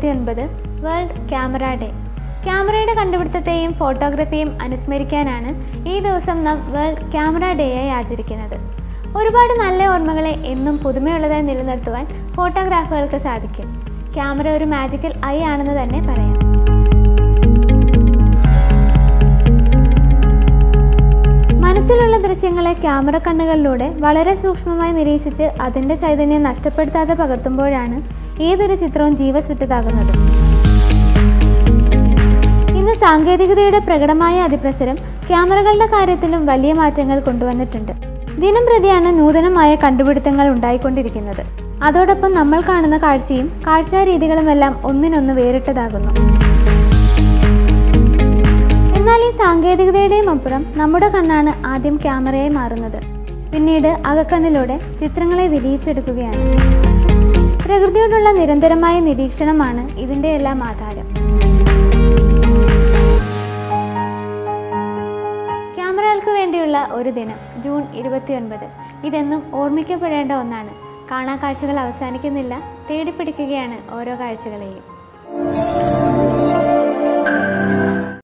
ഇരുപത്തിയൊൻപത് world camera day ക്യാമറയുടെ കണ്ടുപിടുത്തത്തെയും ഫോട്ടോഗ്രഫിയും അനുസ്മരിക്കാനാണ് ഈ ദിവസം നാം വേൾഡ് ക്യാമറ ഡേയായി ആചരിക്കുന്നത് ഒരുപാട് നല്ല ഓർമ്മകളെ എന്നും പുതുമയുള്ളതായി നിലനിർത്തുവാൻ ഫോട്ടോഗ്രാഫുകൾക്ക് സാധിക്കും ക്യാമറ ഒരു മാജിക്കൽ ഐ ആണെന്ന് തന്നെ പറയാം മനസ്സിലുള്ള ദൃശ്യങ്ങളെ ക്യാമറ കണ്ണുകളിലൂടെ വളരെ സൂക്ഷ്മമായി നിരീക്ഷിച്ച് അതിൻ്റെ ചൈതന്യം നഷ്ടപ്പെടുത്താതെ പകർത്തുമ്പോഴാണ് ഏതൊരു ചിത്രവും ജീവസുറ്റതാകുന്നത് ഇന്ന് സാങ്കേതികതയുടെ പ്രകടമായ അതിപ്രസരം ക്യാമറകളുടെ കാര്യത്തിലും വലിയ മാറ്റങ്ങൾ കൊണ്ടുവന്നിട്ടുണ്ട് ദിനം പ്രതിയാണ് നൂതനമായ കണ്ടുപിടുത്തങ്ങൾ ഉണ്ടായിക്കൊണ്ടിരിക്കുന്നത് അതോടൊപ്പം നമ്മൾ കാണുന്ന കാഴ്ചയും കാഴ്ചാരീതികളുമെല്ലാം ഒന്നിനൊന്ന് വേറിട്ടതാകുന്നു എന്നാൽ ഈ സാങ്കേതികതയുടെയും അപ്പുറം നമ്മുടെ കണ്ണാണ് ആദ്യം ക്യാമറയായി മാറുന്നത് പിന്നീട് അകക്കണ്ണിലൂടെ ചിത്രങ്ങളെ വിരിയിച്ചെടുക്കുകയാണ് പ്രകൃതിയോടുള്ള നിരന്തരമായ നിരീക്ഷണമാണ് ഇതിൻ്റെ എല്ലാം ആധാരം ക്യാമറകൾക്ക് വേണ്ടിയുള്ള ഒരു ദിനം ജൂൺ ഇരുപത്തിയൊൻപത് ഇതെന്നും ഓർമ്മിക്കപ്പെടേണ്ട ഒന്നാണ് കാണാ കാഴ്ചകൾ അവസാനിക്കുന്നില്ല തേടിപ്പിടിക്കുകയാണ് ഓരോ കാഴ്ചകളെയും